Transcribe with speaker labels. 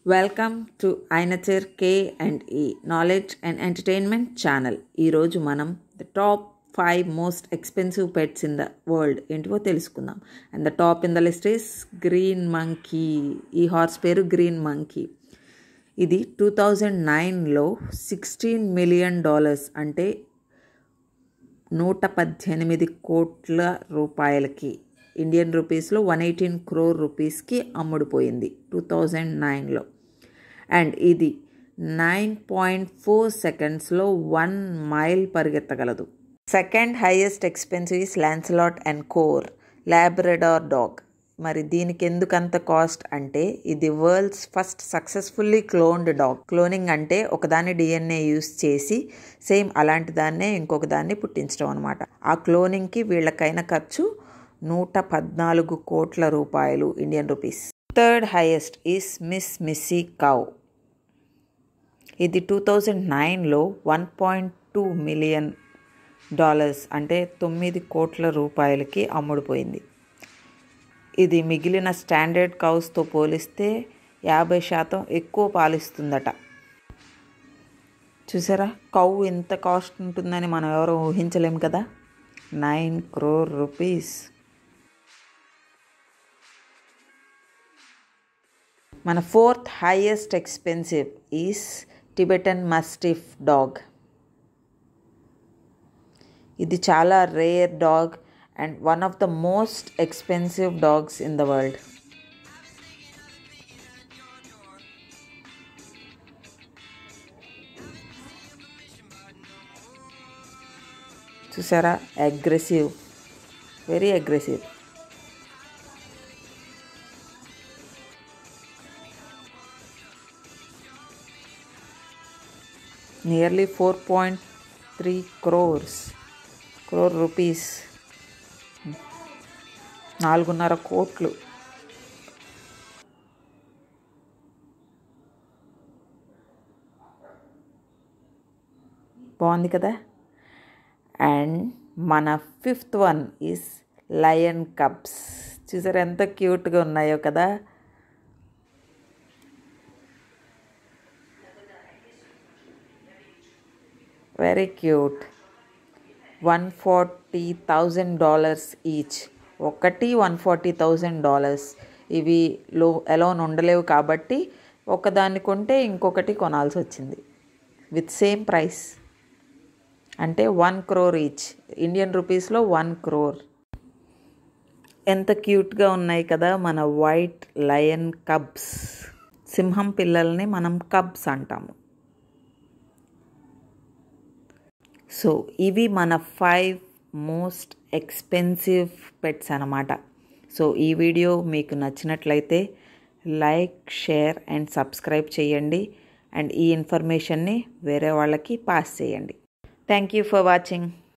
Speaker 1: welcome to ఐనచర్ కే and ఈ నాలెడ్జ్ అండ్ ఎంటర్టైన్మెంట్ ఛానల్ ఈరోజు మనం the top five most expensive pets in the world ఏంటివో తెలుసుకుందాం and the top in the list is green monkey ఈ horse పేరు గ్రీన్ మంకీ ఇది టూ థౌజండ్ నైన్లో సిక్స్టీన్ మిలియన్ డాలర్స్ అంటే నూట పద్దెనిమిది కోట్ల రూపాయలకి ఇండియన్ రూపీస్లో వన్ ఎయిటీన్ క్రోర్ రూపీస్కి అమ్ముడుపోయింది టూ థౌజండ్ నైన్లో అండ్ ఇది నైన్ పాయింట్ ఫోర్ సెకండ్స్లో వన్ మైల్ పరిగెత్తగలదు second highest expensive is Lancelot Encore Labrador dog మరి దీనికి ఎందుకు అంత కాస్ట్ అంటే ఇది world's first successfully cloned dog cloning అంటే ఒకదాని డిఎన్ఏ యూస్ చేసి సేమ్ అలాంటి దాన్నే ఇంకొక దాన్ని పుట్టించడం అనమాట ఆ క్లోనింగ్కి వీళ్ళకైన ఖర్చు నూట పద్నాలుగు కోట్ల రూపాయలు Indian rupees third highest is miss Missy cow ఇది టూ థౌజండ్ నైన్లో one point two million dollars అంటే తొమ్మిది కోట్ల రూపాయలకి అమ్ముడుపోయింది ఇది మిగిలిన స్టాండర్డ్ కౌస్తో పోలిస్తే యాభై శాతం ఎక్కువ పాలిస్తుందట చూసారా కౌ ఎంత కాస్ట్ ఉంటుందని మనం ఎవరు ఊహించలేం కదా నైన్ క్రోర్ రూపీస్ మన fourth highest expensive is Tibetan mastiff dog ఇది చాలా rare dog and one of the most expensive dogs in the world చూసారా aggressive very aggressive nearly four point three crores crore rupees నాలుగున్నర కోట్లు బాగుంది కదా అండ్ మన fifth one is lion cubs చూసారు ఎంత క్యూట్గా ఉన్నాయో కదా very cute one forty thousand dollars each ఒకటి వన్ ఫార్టీ థౌజండ్ డాలర్స్ ఇవి లో ఎలోన్ ఉండలేవు కాబట్టి ఒకదాన్ని కొంటే ఇంకొకటి కొనాల్సి వచ్చింది విత్ సేమ్ ప్రైస్ అంటే వన్ క్రోర్ ఈచ్ ఇండియన్ రూపీస్లో వన్ క్రోర్ ఎంత క్యూట్గా ఉన్నాయి కదా మన వైట్ లయన్ కబ్స్ సింహం పిల్లల్ని మనం కబ్స్ అంటాము సో ఇవి మన ఫైవ్ మోస్ట్ ఎక్స్పెన్సివ్ పెట్స్ అనమాట సో ఈ వీడియో మీకు నచ్చినట్లయితే లైక్ షేర్ అండ్ సబ్స్క్రైబ్ చేయండి అండ్ ఈ ఇన్ఫర్మేషన్ని వేరే వాళ్ళకి పాస్ చేయండి థ్యాంక్ యూ ఫర్ వాచింగ్